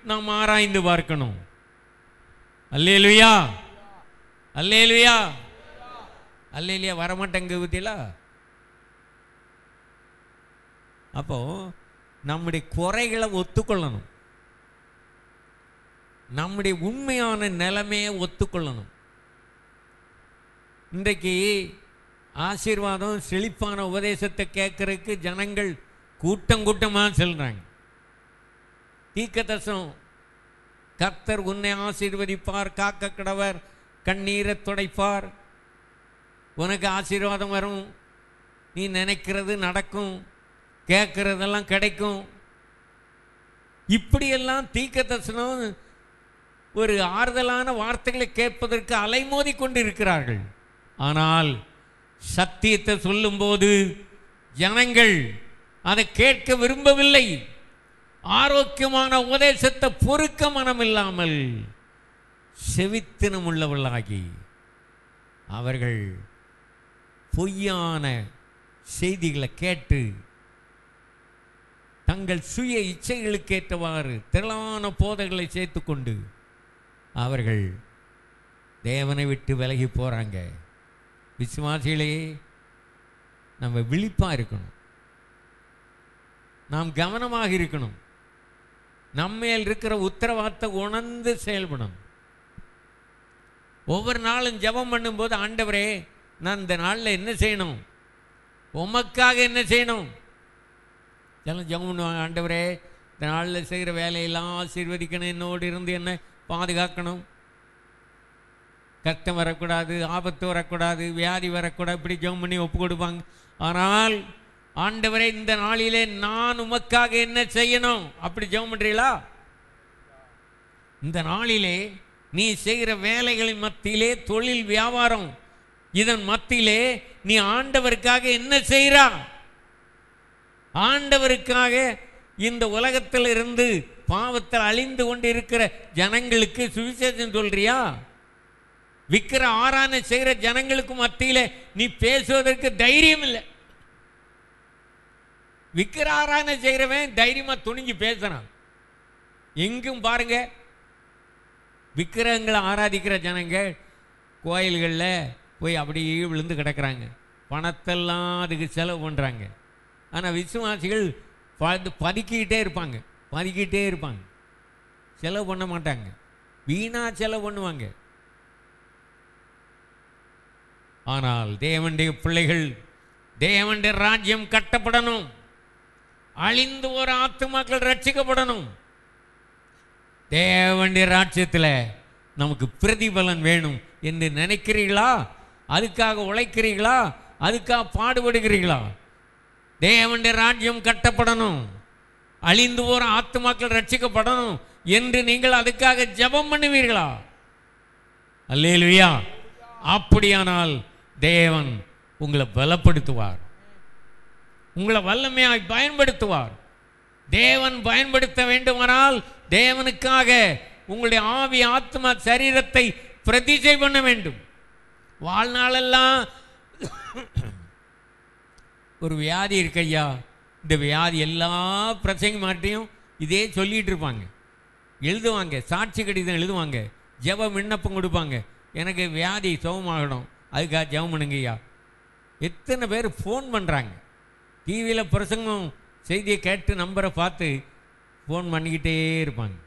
நாம் ஆராய்ந்து பார்க்கணும் அல்லேலுயா அல்லேலுயா அல்லேலியா வரமாட்டேங்க பத்தியலா அப்போ நம்முடைய குறைகளை ஒத்துக்கொள்ளணும் நம்முடைய உண்மையான நிலைமையை ஒத்துக்கொள்ளணும் இன்றைக்கு ஆசீர்வாதம் செழிப்பான உபதேசத்தை கேட்கறதுக்கு ஜனங்கள் கூட்டம் கூட்டமாக செல்றாங்க தீக்கதசம் கர்த்தர் உன்னை ஆசீர்வதிப்பார் காக்க கடவர் கண்ணீரை துடைப்பார் உனக்கு ஆசீர்வாதம் வரும் நீ நினைக்கிறது நடக்கும் கேட்கறதெல்லாம் கிடைக்கும் இப்படியெல்லாம் தீக்க தரிசனம் ஒரு ஆறுதலான வார்த்தைகளை கேட்பதற்கு அலைமோதி கொண்டு இருக்கிறார்கள் ஆனால் சத்தியத்தை சொல்லும்போது ஜனங்கள் அதை கேட்க விரும்பவில்லை ஆரோக்கியமான உபதேசத்தை பொறுக்க மனமில்லாமல் செவித்தினம் உள்ளவர்களாகி அவர்கள் பொய்யான செய்திகளை கேட்டு தங்கள் சுய இச்சைகளுக்கேற்றவாறு திரளான போதைகளை சேர்த்துக்கொண்டு அவர்கள் தேவனை விட்டு விலகி போகிறாங்க விசுவாசிகளே நம்ம விழிப்பாக இருக்கணும் நாம் கவனமாக இருக்கணும் நம்மேல் இருக்கிற உத்தரவாதத்தை உணர்ந்து செயல்படணும் ஒவ்வொரு நாளும் ஜெபம் பண்ணும்போது ஆண்டவரே நான் இந்த நாளில் என்ன செய்யணும் உமக்காக என்ன செய்யணும் எல்லாம் ஜெபம் பண்ணுவாங்க ஆண்டவரே இந்த நாளில் செய்கிற வேலையெல்லாம் ஆசீர்வதிக்கணும் என்னோடு இருந்து என்ன பாதுகாக்கணும் கஷ்டம் வரக்கூடாது ஆபத்து வரக்கூடாது வியாதி வரக்கூடாது இப்படி ஜெபம் பண்ணி ஒப்பு கொடுப்பாங்க ஆனால் ஆண்டவரே இந்த நாளிலே நான் உமக்காக என்ன செய்யணும் அப்படி ஜெபம் பண்றீங்களா இந்த நாளிலே நீ செய்கிற வேலைகளின் மத்தியிலே தொழில் வியாபாரம் இதன் மத்தியிலே நீ ஆண்டவருக்காக என்ன செய்கிறா ஆண்டவருக்காக இந்த உலகத்தில் இருந்து பாவத்தில் அழிந்து கொண்டு இருக்கிற ஜனங்களுக்கு சுவிசேஷம் சொல்றியா விக்கிர ஆரான செய்கிற ஜனங்களுக்கு மத்தியில நீ பேசுவதற்கு தைரியம் இல்லை விக்கிர ஆரான செய்கிறவன் தைரியமா துணிஞ்சு பேசுறான் எங்கும் பாருங்க விக்கிரகங்களை ஆராதிக்கிற ஜனங்க கோயில்களில் போய் அப்படியே விழுந்து கிடக்குறாங்க பணத்தெல்லாம் அதுக்கு செலவு பண்ணுறாங்க ஆனால் விசுவாசிகள் பது பதுக்கிக்கிட்டே இருப்பாங்க பதுக்கிட்டே இருப்பாங்க செலவு பண்ண மாட்டாங்க வீணா செலவு பண்ணுவாங்க ஆனால் தேவனுடைய பிள்ளைகள் தேவனுடைய ராஜ்யம் கட்டப்படணும் அழிந்து ஒரு ஆத்துமாக்கள் ரட்சிக்கப்படணும் தேவனுடைய ராஜ்யத்தில் நமக்கு பிரதிபலன் வேணும் என்று நினைக்கிறீர்களா அதுக்காக உழைக்கிறீர்களா அதுக்காக பாடுபடுகிறீர்களா தேவனுடைய ராஜ்யம் கட்டப்படணும் அழிந்து போற ஆத்துமாக்கள் ரட்சிக்கப்படணும் என்று நீங்கள் அதுக்காக ஜெபம் பண்ணுவீர்களா அல்லேலுயா அப்படியானால் தேவன் உங்களை பலப்படுத்துவார் உங்களை வல்லமையாய் பயன்படுத்துவார் தேவன் பயன்படுத்த வேண்டுமானால் தேவனுக்காக உங்களுடைய ஆவி ஆத்மா சரீரத்தை பிரதிஜை பண்ண வேண்டும் வாழ்நாளெல்லாம் ஒரு வியாதி இருக்கு ஐயா இந்த வியாதி எல்லா பிரசங்க மாட்டையும் இதே சொல்லிட்டு இருப்பாங்க எழுதுவாங்க சாட்சி கடிதம் எழுதுவாங்க ஜெப விண்ணப்பம் கொடுப்பாங்க எனக்கு வியாதி சுகமாகணும் அதுக்காக ஜெபம் பண்ணுங்க ஐயா எத்தனை பேர் ஃபோன் பண்ணுறாங்க டிவியில் பிரசங்கம் செய்தியை கேட்டு நம்பரை பார்த்து ஃபோன் பண்ணிக்கிட்டே இருப்பாங்க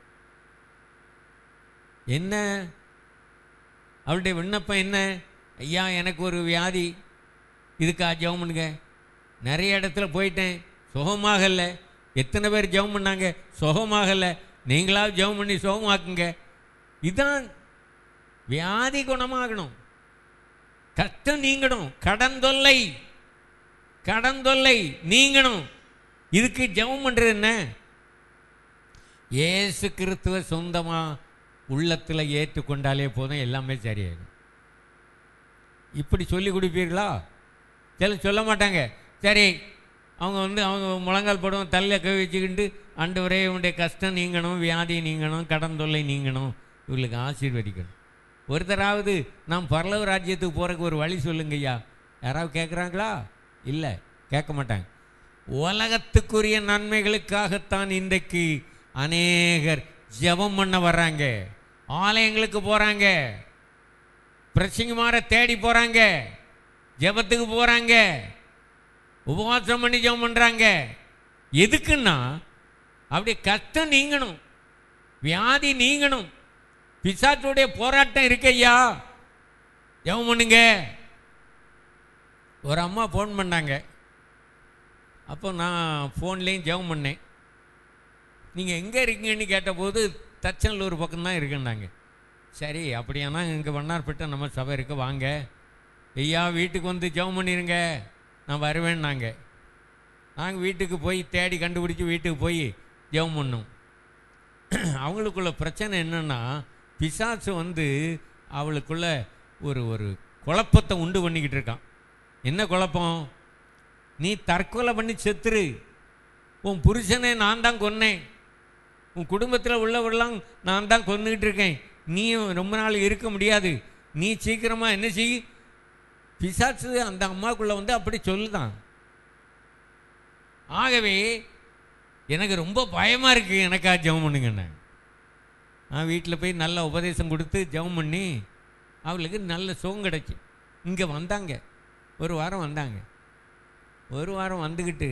என்ன அவருடைய விண்ணப்பம் என்ன ஐயா எனக்கு ஒரு வியாதி இதுக்காக ஜெபம் பண்ணுங்க நிறைய இடத்துல போயிட்டேன் சுகமாகல எத்தனை பேர் ஜெபம் பண்ணாங்க சுகமாகல நீங்களாவது ஜெபம் பண்ணி சுகமாக்குங்க இதான் வியாதி குணமாகணும் கஷ்டம் நீங்கணும் கடன் தொல்லை கடன் தொல்லை நீங்கணும் இதுக்கு ஜெபம் பண்றது என்ன இயேசு கிறிஸ்துவ சொந்தமா உள்ளத்துல ஏற்றுக்கொண்டாலே போதும் எல்லாமே சரியாயிடும் இப்படி சொல்லி கொடுப்பீர்களா சில சொல்ல மாட்டாங்க சரி அவங்க வந்து அவங்க முழங்கால் போடுவோம் தள்ள கை வச்சுக்கிட்டு ஆண்டவரே இவனுடைய கஷ்டம் நீங்கணும் வியாதி நீங்கணும் கடன் தொல்லை நீங்கணும் இவங்களுக்கு ஆசீர்வதிக்கணும் ஒருத்தராவது நாம் பரலவ ராஜ்யத்துக்கு போகிறதுக்கு ஒரு வழி சொல்லுங்கய்யா யாராவது கேட்குறாங்களா இல்லை கேட்க மாட்டாங்க உலகத்துக்குரிய நன்மைகளுக்காகத்தான் இன்றைக்கு அநேகர் ஜெபம் பண்ண வர்றாங்க ஆலயங்களுக்கு போகிறாங்க பிரசங்கமார தேடி போகிறாங்க ஜெபத்துக்கு போகிறாங்க உபவாசம் பண்ணி ஜெபம் பண்ணுறாங்க எதுக்குன்னா அப்படி கஷ்டம் நீங்கணும் வியாதி நீங்கணும் பிசாசுடைய போராட்டம் இருக்கையா ஜெபம் பண்ணுங்க ஒரு அம்மா ஃபோன் பண்ணாங்க அப்போ நான் ஃபோன்லேயும் ஜெபம் பண்ணேன் நீங்கள் எங்கே இருக்கீங்கன்னு கேட்டபோது தச்சநல்லூர் பக்கம்தான் இருக்குன்னாங்க சரி அப்படியானா இங்கே வண்ணார்பேட்டை நம்ம சபை இருக்க வாங்க ஐயா வீட்டுக்கு வந்து ஜெபம் பண்ணிருங்க நான் வருவேன்னாங்க நாங்கள் வீட்டுக்கு போய் தேடி கண்டுபிடிச்சி வீட்டுக்கு போய் ஜெபம் பண்ணோம் அவங்களுக்குள்ள பிரச்சனை என்னென்னா பிசாசு வந்து அவளுக்குள்ள ஒரு ஒரு குழப்பத்தை உண்டு பண்ணிக்கிட்டு இருக்கான் என்ன குழப்பம் நீ தற்கொலை பண்ணி செத்துரு உன் புருஷனை நான் தான் கொன்னேன் உன் குடும்பத்தில் உள்ளவரெல்லாம் நான் தான் கொன்னுக்கிட்டு இருக்கேன் நீயும் ரொம்ப நாள் இருக்க முடியாது நீ சீக்கிரமாக என்ன செய் பிசாசு அந்த அம்மாக்குள்ளே வந்து அப்படி சொல்லுதான் ஆகவே எனக்கு ரொம்ப பயமாக இருக்குது எனக்கா ஜெபம் பண்ணுங்கண்ணே நான் வீட்டில் போய் நல்ல உபதேசம் கொடுத்து ஜெபம் பண்ணி அவளுக்கு நல்ல சுகம் கிடச்சி இங்கே வந்தாங்க ஒரு வாரம் வந்தாங்க ஒரு வாரம் வந்துக்கிட்டு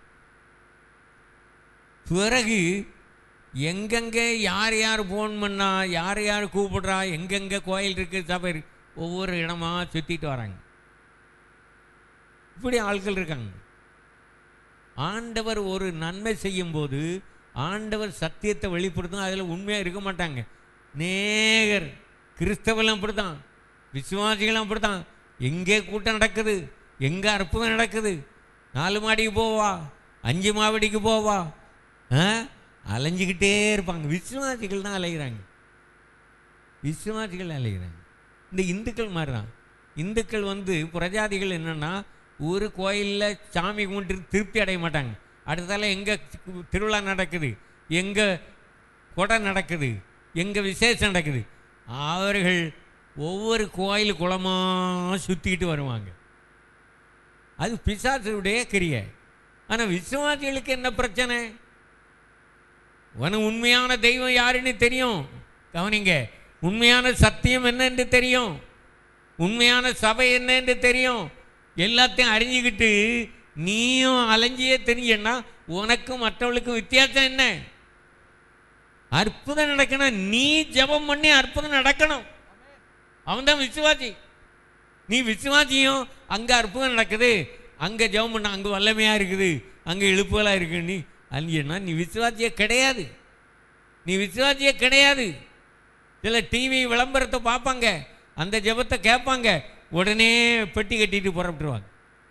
பிறகு எங்கெங்கே யார் யார் ஃபோன் பண்ணா யார் யார் கூப்பிடுறா எங்கெங்கே கோயில் இருக்குது சபை இருக்கு ஒவ்வொரு இடமா சுற்றிட்டு வராங்க இப்படி ஆட்கள் இருக்காங்க ஆண்டவர் ஒரு நன்மை செய்யும்போது ஆண்டவர் சத்தியத்தை வெளிப்படுத்தும் அதில் உண்மையாக இருக்க மாட்டாங்க நேகர் கிறிஸ்தவெல்லாம் அப்படி தான் விசுவாசிகளும் அப்படி தான் எங்கே கூட்டம் நடக்குது எங்கே அற்புதம் நடக்குது நாலு மாடிக்கு போவா அஞ்சு மாவடிக்கு போவா ஆ அலைஞ்சிக்கிட்டே இருப்பாங்க விசுவாசிகள் தான் அலைகிறாங்க விசுவாசிகள் அலைகிறாங்க இந்த இந்துக்கள் மாதிரி தான் இந்துக்கள் வந்து புரஜாதிகள் என்னென்னா ஒரு கோயிலில் சாமி கும்பிட்டு திருப்தி அடைய மாட்டாங்க அடுத்தால எங்கே திருவிழா நடக்குது எங்கே கொடை நடக்குது எங்கே விசேஷம் நடக்குது அவர்கள் ஒவ்வொரு கோயில் குளமாக சுற்றிக்கிட்டு வருவாங்க அது பிசாசுடைய கிரியை ஆனால் விசுவாசிகளுக்கு என்ன பிரச்சனை உனக்கு உண்மையான தெய்வம் யாருன்னு தெரியும் கவனிங்க உண்மையான சத்தியம் என்னன்னு தெரியும் உண்மையான சபை என்னன்னு தெரியும் எல்லாத்தையும் அறிஞ்சிக்கிட்டு நீயும் அலைஞ்சியே தெரிஞ்சன்னா உனக்கும் மற்றவளுக்கும் வித்தியாசம் என்ன அற்புதம் நடக்கணும் நீ ஜெபம் பண்ணி அற்புதம் நடக்கணும் அவன் தான் விசுவாசி நீ விசுவாசியும் அங்கே அற்புதம் நடக்குது அங்கே ஜெபம் பண்ண அங்கே வல்லமையாக இருக்குது அங்கே இழுப்புகளாக இருக்கு நீ அಲ್ಲಿயன்னா நீ விசுவாசியே கிடையாது நீ விசுவாசியே கிடையாது சில டிவி விளம்பரத்தை பார்ப்பாங்க அந்த ஜெபத்தை கேட்பாங்க உடனே பெட்டி கட்டிட்டு புறப்பட்டுருவாங்க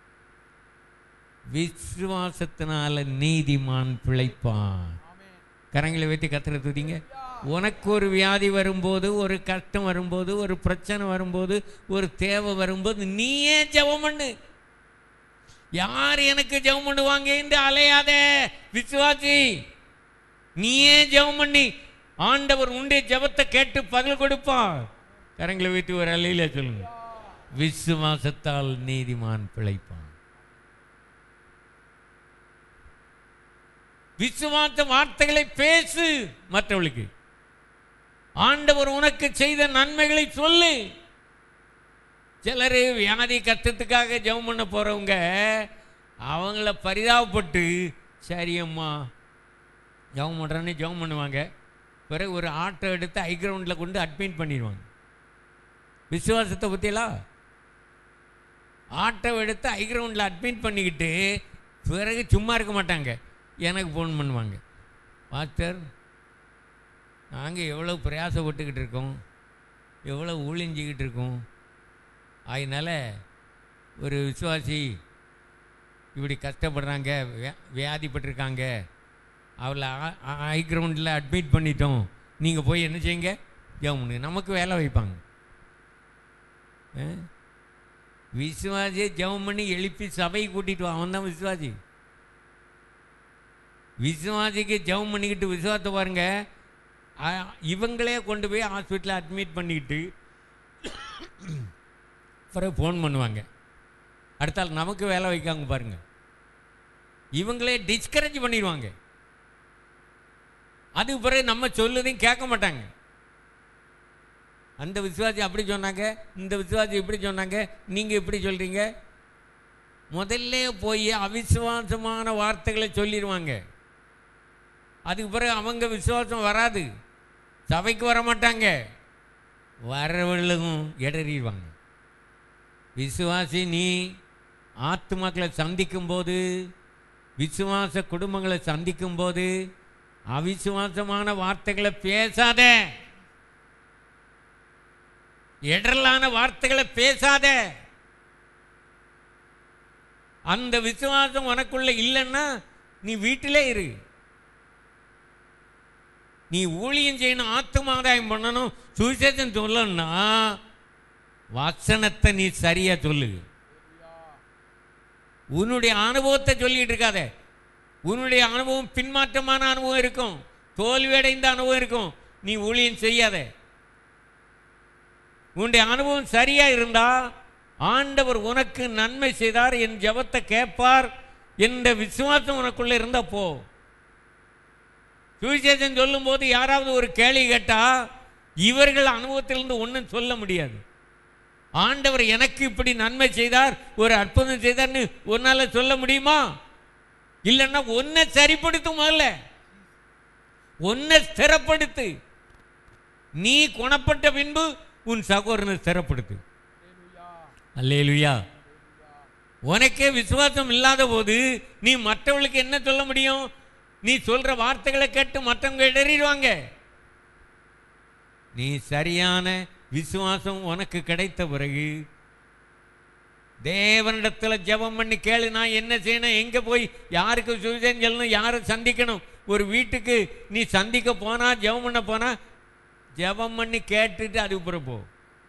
விசுவாசத்தினால நீதிமான் பிழைப்பான் கரங்களை வைத்து கத்திர துதிங்க உனக்கு ஒரு வியாதி வரும்போது ஒரு கஷ்டம் வரும்போது ஒரு பிரச்சனை வரும்போது ஒரு தேவை வரும்போது நீயே ஜெபம் பண்ணு யார் எனக்கு ஜெபம் பண்ணுவாங்க என்று அலையாத விசுவாசி நீயே ஜெபம் பண்ணி ஆண்டவர் உண்டே ஜெபத்தை கேட்டு பதில் கொடுப்பான் கரங்களை வைத்து ஒரு அலையில சொல்லுங்க விசுவாசத்தால் நீதிமான் பிழைப்பான் விசுவாச வார்த்தைகளை பேசு மற்றவளுக்கு ஆண்டவர் உனக்கு செய்த நன்மைகளை சொல்லு சிலர் வியாதி கஷ்டத்துக்காக ஜெபம் பண்ண போகிறவங்க அவங்கள பரிதாபப்பட்டு சரி அம்மா ஜெபம் பண்ணுறேன்னு ஜெபம் பண்ணுவாங்க பிறகு ஒரு ஆட்டோ எடுத்து ஹை கிரவுண்டில் கொண்டு அட்மிட் பண்ணிடுவாங்க விசுவாசத்தை பற்றியலாம் ஆட்டோ எடுத்து ஹை கிரவுண்டில் அட்மிட் பண்ணிக்கிட்டு பிறகு சும்மா இருக்க மாட்டாங்க எனக்கு ஃபோன் பண்ணுவாங்க மாஸ்டர் நாங்கள் எவ்வளோ பிரயாசப்பட்டுக்கிட்டு இருக்கோம் எவ்வளோ ஊழிஞ்சிக்கிட்டு இருக்கோம் அதனால் ஒரு விசுவாசி இப்படி கஷ்டப்படுறாங்க வே- வியாதிப்பட்டிருக்காங்க அவளை ஹை கிரவுண்டில் அட்மிட் பண்ணிட்டோம் நீங்கள் போய் என்ன செய்யுங்க ஜெபம் நமக்கு வேலை வைப்பாங்க ஆ? விசுவாசியை ஜெபம் பண்ணி எழுப்பி சபை கூட்டிட்டு வா அவன் தான் விசுவாசி விசுவாசிக்கு ஜெபம் பண்ணிக்கிட்டு விசுவாசத்தை பாருங்க ஆ, இவங்களே கொண்டு போய் ஹாஸ்பிட்டலில் அட்மிட் பண்ணிக்கிட்டு பிறகு ஃபோன் பண்ணுவாங்க அடுத்தால் நமக்கு வேலை வைக்காங்க பாருங்க இவங்களே டிஸ்கரேஜ் பண்ணிடுவாங்க அதுக்கு பிறகு நம்ம சொல்லுதையும் கேட்க மாட்டாங்க அந்த விசுவாசி அப்படி சொன்னாங்க இந்த விசுவாசி இப்படி சொன்னாங்க நீங்கள் இப்படி சொல்கிறீங்க முதல்ல போய் அவிசுவாசமான வார்த்தைகளை சொல்லிடுவாங்க அதுக்கு பிறகு அவங்க விசுவாசம் வராது சபைக்கு வர மாட்டாங்க வரவர்களும் இடறிடுவாங்க விசுவாசி நீ ஆத்துமாக்களை சந்திக்கும் போது விசுவாச குடும்பங்களை சந்திக்கும் போது அவிசுவாசமான வார்த்தைகளை பேசாத இடரலான வார்த்தைகளை பேசாத அந்த விசுவாசம் உனக்குள்ள இல்லைன்னா நீ வீட்டிலே இரு நீ ஊழியம் செய்யணும் ஆத்துமாதாயம் பண்ணணும் சுவிசேஷம் சொல்லணும்னா வசனத்தை நீ சரியா சொல்லு உன்னுடைய அனுபவத்தை சொல்லிட்டு இருக்காத உன்னுடைய அனுபவம் பின்மாற்றமான அனுபவம் இருக்கும் தோல்வியடைந்த அனுபவம் இருக்கும் நீ ஊழியம் செய்யாத உன்னுடைய அனுபவம் சரியா இருந்தா ஆண்டவர் உனக்கு நன்மை செய்தார் என் ஜெபத்தை கேட்பார் என்ற விசுவாசம் உனக்குள்ள இருந்தா போ சுவிசேஷம் சொல்லும்போது யாராவது ஒரு கேள்வி கேட்டா இவர்கள் அனுபவத்திலிருந்து ஒன்றும் சொல்ல முடியாது ஆண்டவர் எனக்கு இப்படி நன்மை செய்தார் ஒரு அற்புதம் செய்தார்னு உன்னால சொல்ல முடியுமா இல்லைன்னா ஒன்றை சரிப்படுத்தும் முதல்ல ஒன்றை ஸ்திரப்படுத்து நீ குணப்பட்ட பின்பு உன் சகோதரனை ஸ்திரப்படுத்து அல்லேலுயா உனக்கே விசுவாசம் இல்லாத போது நீ மற்றவர்களுக்கு என்ன சொல்ல முடியும் நீ சொல்ற வார்த்தைகளை கேட்டு மற்றவங்க இடறிடுவாங்க நீ சரியான விசுவாசம் உனக்கு கிடைத்த பிறகு தேவனிடத்தில் ஜெபம் பண்ணி கேளு நான் என்ன செய்யணும் எங்கே போய் யாருக்கு சுவிசேஷம் சொல்லணும் யாரை சந்திக்கணும் ஒரு வீட்டுக்கு நீ சந்திக்க போனா ஜெபம் பண்ண போனா ஜெபம் பண்ணி கேட்டுட்டு அதுக்கு பிறகு போ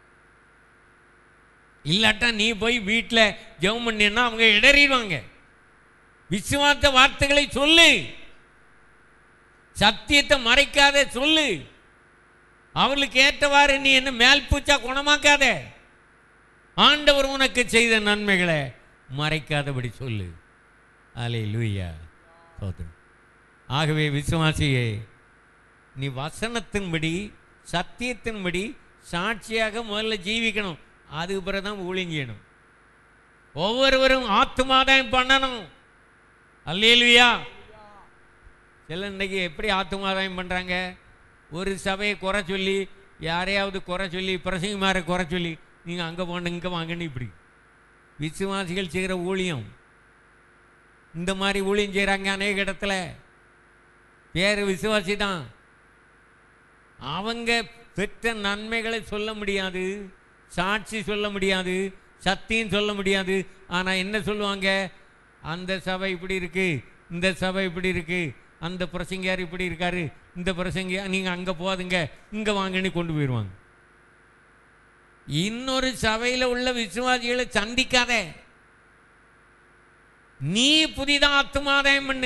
இல்லாட்டா நீ போய் வீட்டில் ஜெபம் பண்ணினா அவங்க இடறிடுவாங்க விசுவாச வார்த்தைகளை சொல்லு சத்தியத்தை மறைக்காத சொல்லு அவர்களுக்கு ஏற்றவாறு நீ என்ன மேல் பூச்சா குணமாக்காத ஆண்டவர் உனக்கு செய்த நன்மைகளை மறைக்காதபடி சொல்லு அலே லூயா சோதரம் ஆகவே விசுவாசியே நீ வசனத்தின்படி சத்தியத்தின்படி சாட்சியாக முதல்ல ஜீவிக்கணும் அதுக்கு பிறகு தான் ஊழியம் செய்யணும் ஒவ்வொருவரும் ஆத்துமாதாயம் பண்ணணும் அல்லேலுயா சில இன்னைக்கு எப்படி ஆத்துமாதாயம் பண்ணுறாங்க ஒரு சபையை குறை சொல்லி யாரையாவது குறை சொல்லி பிரசங்கமாரை குறை சொல்லி நீங்கள் அங்கே போன இங்கே வாங்கன்னு இப்படி விசுவாசிகள் செய்கிற ஊழியம் இந்த மாதிரி ஊழியம் செய்கிறாங்க அநேக இடத்துல வேறு விசுவாசி தான் அவங்க பெற்ற நன்மைகளை சொல்ல முடியாது சாட்சி சொல்ல முடியாது சத்தியம் சொல்ல முடியாது ஆனால் என்ன சொல்லுவாங்க அந்த சபை இப்படி இருக்கு இந்த சபை இப்படி இருக்கு அந்த பிரசங்கியார் இப்படி இருக்காரு இந்த பிரசங்கியார் நீங்கள் அங்கே போகாதுங்க இங்கே வாங்கன்னு கொண்டு போயிடுவாங்க இன்னொரு சபையில் உள்ள விசுவாசிகளை சந்திக்காத நீ புதிதா ஆத்துமாதாயம் பண்ணு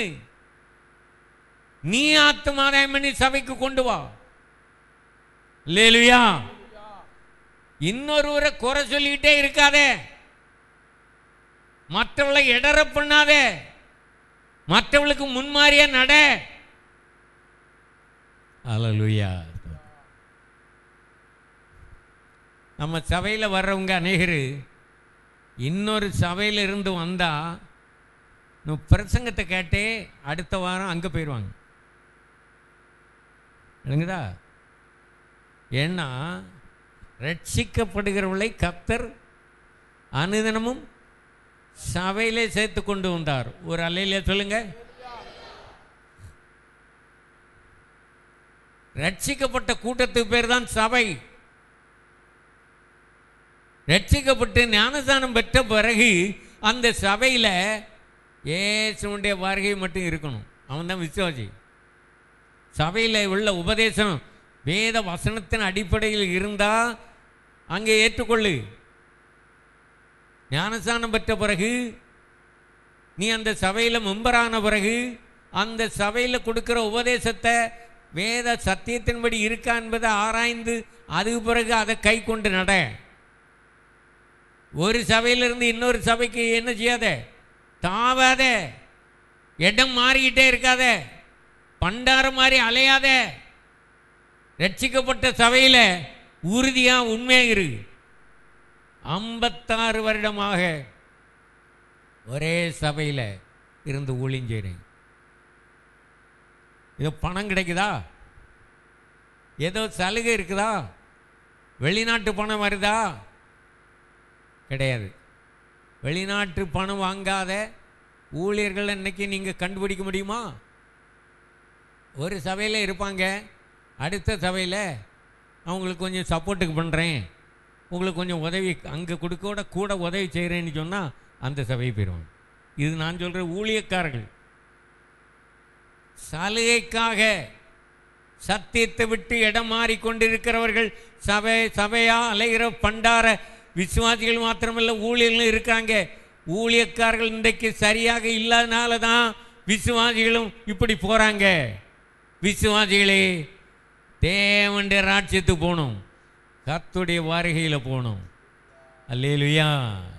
நீ ஆத்துமாதாயம் பண்ணி சபைக்கு கொண்டு வா லேலுயா இன்னொருவரை குறை சொல்லிக்கிட்டே இருக்காதே மற்றவளை இடற பண்ணாதே மற்றவளுக்கு முன்மாறிய நட அலலுயா நம்ம சபையில் வர்றவங்க அநேகர் இன்னொரு சபையில் இருந்து வந்தா நீ பிரசங்கத்தை கேட்டே அடுத்த வாரம் அங்கே போயிடுவாங்க இல்லைங்கதா ஏன்னா ரட்சிக்கப்படுகிறவளை கத்தர் அனுதினமும் சபையிலே சேர்த்து கொண்டு வந்தார் ஒரு அலையில சொல்லுங்க ரட்சிக்கப்பட்ட கூட்டத்துக்கு பேர் தான் சபை ரட்சிக்கப்பட்டு ஞானஸ்தானம் பெற்ற பிறகு அந்த சபையில் ஏசுனுடைய வருகை மட்டும் இருக்கணும் அவன் தான் விசுவாசி சபையில் உள்ள உபதேசம் வேத வசனத்தின் அடிப்படையில் இருந்தால் அங்கே ஏற்றுக்கொள்ளு ஞானஸ்தானம் பெற்ற பிறகு நீ அந்த சபையில் மெம்பரான பிறகு அந்த சபையில் கொடுக்குற உபதேசத்தை வேத சத்தியத்தின்படி இருக்கா என்பதை ஆராய்ந்து அதுக்கு பிறகு அதை கை கொண்டு நட ஒரு சபையிலிருந்து இன்னொரு சபைக்கு என்ன செய்யாத தாவாத இடம் மாறிக்கிட்டே இருக்காத பண்டாரம் மாதிரி அலையாத ரட்சிக்கப்பட்ட சபையில் உறுதியாக உண்மையாக இரு ஐம்பத்தாறு வருடமாக ஒரே சபையில் இருந்து ஊழிஞ்சேறேன் இது பணம் கிடைக்குதா ஏதோ சலுகை இருக்குதா வெளிநாட்டு பணம் வருதா கிடையாது வெளிநாட்டு பணம் வாங்காத ஊழியர்கள் இன்னைக்கு நீங்கள் கண்டுபிடிக்க முடியுமா ஒரு சபையில் இருப்பாங்க அடுத்த சபையில் அவங்களுக்கு கொஞ்சம் சப்போர்ட்டுக்கு பண்ணுறேன் உங்களுக்கு கொஞ்சம் உதவி அங்கே கொடுக்க கூட உதவி செய்கிறேன்னு சொன்னால் அந்த சபையை போயிடுவாங்க இது நான் சொல்கிற ஊழியக்காரர்கள் சலுகைக்காக சத்தியத்தை விட்டு இடம் மாறிக்கொண்டிருக்கிறவர்கள் சபை சபையா அலைகிற பண்டார விசுவாசிகள் மாத்திரமல்ல ஊழியர்களும் இருக்காங்க ஊழியக்காரர்கள் இன்றைக்கு சரியாக இல்லாதனால தான் விசுவாசிகளும் இப்படி போகிறாங்க விசுவாசிகளே தேவனுடைய ராட்சியத்துக்கு போகணும் கர்த்தருடைய வருகையில் போகணும் அல்லேலுயா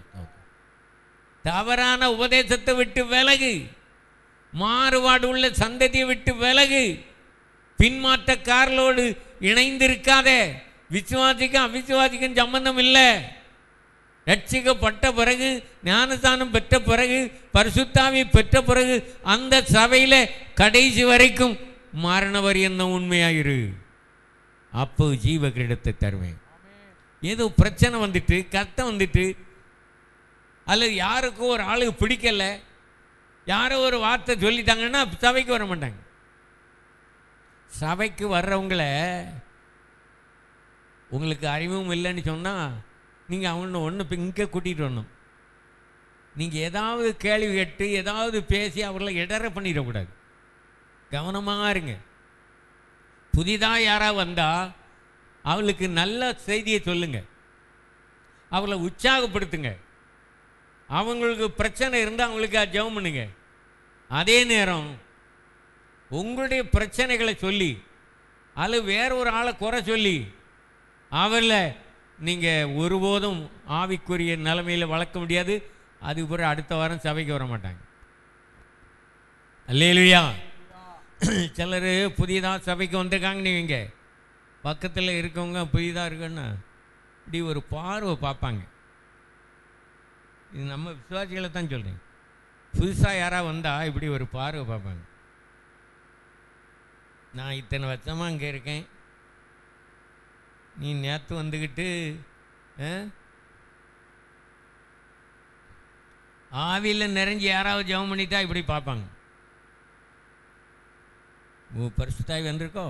தவறான உபதேசத்தை விட்டு விலகு மாறுபாடு உள்ள சந்ததியை விட்டு விலகு பின்மாற்றக்காரர்களோடு இணைந்திருக்காத விசுவாசிக்கும் அவிசுவாசிக்கும் சம்பந்தம் இல்லை ரட்சிக்கப்பட்ட பிறகு ஞானஸ்தானம் பெற்ற பிறகு பரிசுத்தாவி பெற்ற பிறகு அந்த சபையில் கடைசி வரைக்கும் மரண பரியந்தம் உண்மையாயிரு அப்போ ஜீவ கிரீடத்தை தருவேன் ஏதோ பிரச்சனை வந்துட்டு கஷ்டம் வந்துட்டு அல்லது யாருக்கும் ஒரு ஆளுக்கு பிடிக்கல யாரோ ஒரு வார்த்தை சொல்லிட்டாங்கன்னா சபைக்கு வர மாட்டாங்க சபைக்கு வர்றவங்கள உங்களுக்கு அறிவும் இல்லைன்னு சொன்னால் நீங்கள் அவனை ஒன்று இங்கே கூட்டிகிட்டு வரணும் நீங்கள் ஏதாவது கேள்வி கேட்டு ஏதாவது பேசி அவர்களை இடற பண்ணிடக்கூடாது கவனமாக இருங்க புதிதாக யாராவது வந்தால் அவளுக்கு நல்ல செய்தியை சொல்லுங்க அவளை உற்சாகப்படுத்துங்க அவங்களுக்கு பிரச்சனை இருந்தால் அவங்களுக்கு ஜெபம் பண்ணுங்க அதே நேரம் உங்களுடைய பிரச்சனைகளை சொல்லி அல்லது வேற ஒரு ஆளை குறை சொல்லி அவரில் நீங்கள் ஒருபோதும் ஆவிக்குரிய நிலைமையில் வளர்க்க முடியாது அதுக்கு பிறகு அடுத்த வாரம் சபைக்கு வர மாட்டாங்க அல்லேலுயா சிலர் புதிதாக சபைக்கு வந்திருக்காங்கன்னு வைங்க பக்கத்தில் இருக்கவங்க புதிதாக இருக்குன்னா இப்படி ஒரு பார்வை பார்ப்பாங்க இது நம்ம விசுவாசிகளை தான் சொல்கிறேன் புதுசாக யாராவது வந்தால் இப்படி ஒரு பார்வை பார்ப்பாங்க நான் இத்தனை வருஷமாக அங்கே இருக்கேன் நீ நேற்று வந்துக்கிட்டு ஆ? ஆவியில் நிறைஞ்சு யாராவது ஜெபம் பண்ணிட்டா இப்படி பார்ப்பாங்க உன் பரிசுத்தாய் வந்திருக்கோ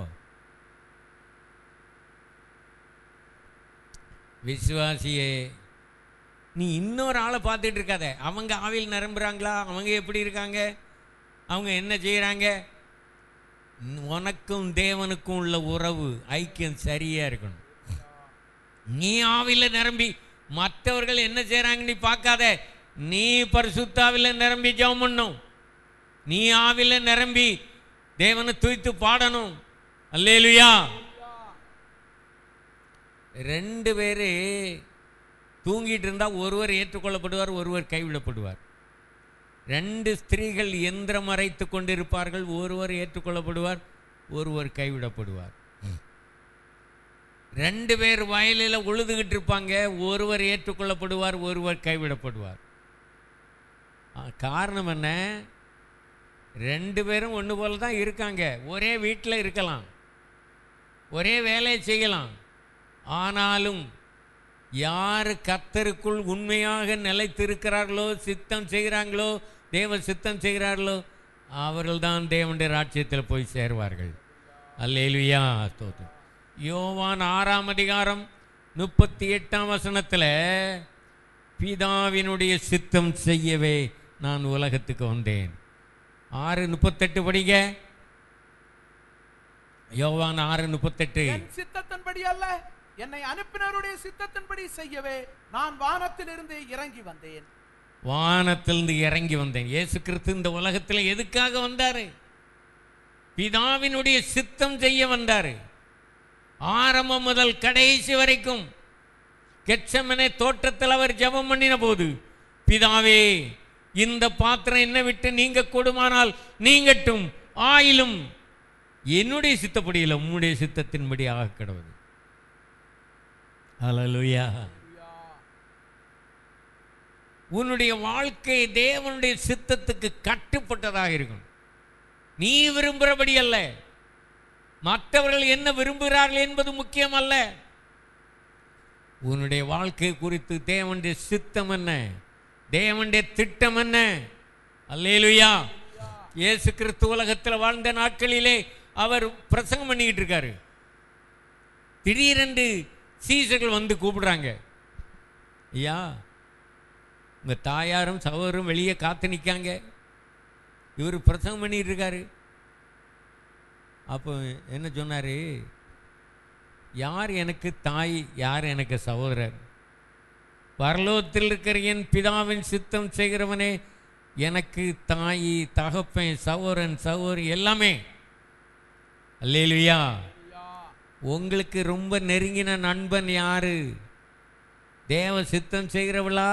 விசுவாசியே நீ இன்னொரு ஆளை பார்த்துட்டு இருக்காத அவங்க ஆவியில் நிரம்புறாங்களா அவங்க எப்படி இருக்காங்க அவங்க என்ன செய்கிறாங்க உனக்கும் தேவனுக்கும் உள்ள உறவு ஐக்கியம் சரியா இருக்கணும் நீ ஆவியில் நிரம்பி மற்றவர்கள் என்ன செய்கிறாங்க நீ பார்க்காத நீ பரிசுத்தாவில் நிரம்பி ஜெபம் பண்ணும் நீ ஆவியில் நிரம்பி தேவனை துய்த்து பாடணும் அல்லேலுயா ரெண்டு பேரு தூங்கிட்டு இருந்தால் ஒருவர் ஏற்றுக்கொள்ளப்படுவார் ஒருவர் கைவிடப்படுவார் ரெண்டு ஸ்திரீகள் எந்திரம் அரைத்து கொண்டிருப்பார்கள் ஒருவர் ஏற்றுக்கொள்ளப்படுவார் ஒருவர் கைவிடப்படுவார் ரெண்டு பேர் வயலில் உழுதுகிட்டு இருப்பாங்க ஒருவர் ஏற்றுக்கொள்ளப்படுவார் ஒருவர் கைவிடப்படுவார் ஆ, காரணம் என்ன ரெண்டு பேரும் ஒன்று போல தான் இருக்காங்க ஒரே வீட்டில் இருக்கலாம் ஒரே வேலையை செய்யலாம் ஆனாலும் யார் கத்தருக்குள் உண்மையாக நிலைத்திருக்கிறார்களோ சித்தம் செய்கிறாங்களோ தேவ சித்தம் செய்கிறார்களோ அவர்கள்தான் தேவனுடைய ராஜ்யத்தில் போய் சேருவார்கள் அல்லேலுயா ஸ்தோத்திரம் யோவான் ஆறாம் அதிகாரம் முப்பத்தி எட்டாம் வசனத்தில் பிதாவினுடைய சித்தம் செய்யவே நான் உலகத்துக்கு வந்தேன் ஆறு முப்பத்தெட்டு படிங்க யோவான் ஆறு முப்பத்தெட்டு என் சித்தத்தின்படி அல்ல என்னை அனுப்பினருடைய சித்தத்தின்படி செய்யவே நான் வானத்திலிருந்து இறங்கி வந்தேன் வானத்திலிருந்து இறங்கி வந்தேன் இயேசு கிறிஸ்து இந்த உலகத்தில் எதுக்காக வந்தாரு பிதாவினுடைய சித்தம் செய்ய வந்தாரு ஆரம்பம் முதல் கடைசி வரைக்கும் கெச்சமனே தோட்டத்தில் அவர் ஜெபம் பண்ணின போது பிதாவே இந்த பாத்திரம் என்ன விட்டு நீங்க கொடுமானால் நீங்கட்டும் ஆயிலும் என்னுடைய சித்தப்படி இல்லை உம்முடைய சித்தத்தின்படி ஆக கிடவுது ஹalleluya உன்னுடைய வாழ்க்கை தேவனுடைய சித்தத்துக்கு கட்டுப்பட்டதாக இருக்கணும் நீ விரும்புகிறபடி அல்ல மற்றவர்கள் என்ன விரும்புகிறார்கள் என்பது முக்கியம் அல்ல உன்னுடைய வாழ்க்கை குறித்து தேவனுடைய சித்தம் என்ன தேவனுடைய திட்டம் என்ன அல்லேலுயா இயேசு கிறிஸ்து உலகத்தில் வாழ்ந்த நாட்களிலே அவர் பிரசங்கம் பண்ணிக்கிட்டு இருக்காரு திடீரென்று சீசர்கள் வந்து கூப்பிடுறாங்க ஐயா உங்கள் தாயாரும் சகோதரும் வெளியே காத்து நிற்காங்க இவர் பிரசங்கம் பண்ணிட்டு இருக்காரு அப்போ என்ன சொன்னார் யார் எனக்கு தாய் யார் எனக்கு சகோதரர் பரலோகத்தில் இருக்கிற என் பிதாவின் சித்தம் செய்கிறவனே எனக்கு தாய் தகப்பன் சகோதரன் சகோதரி எல்லாமே அல்லேலுயா உங்களுக்கு ரொம்ப நெருங்கின நண்பன் யாரு தேவ சித்தம் செய்கிறவளா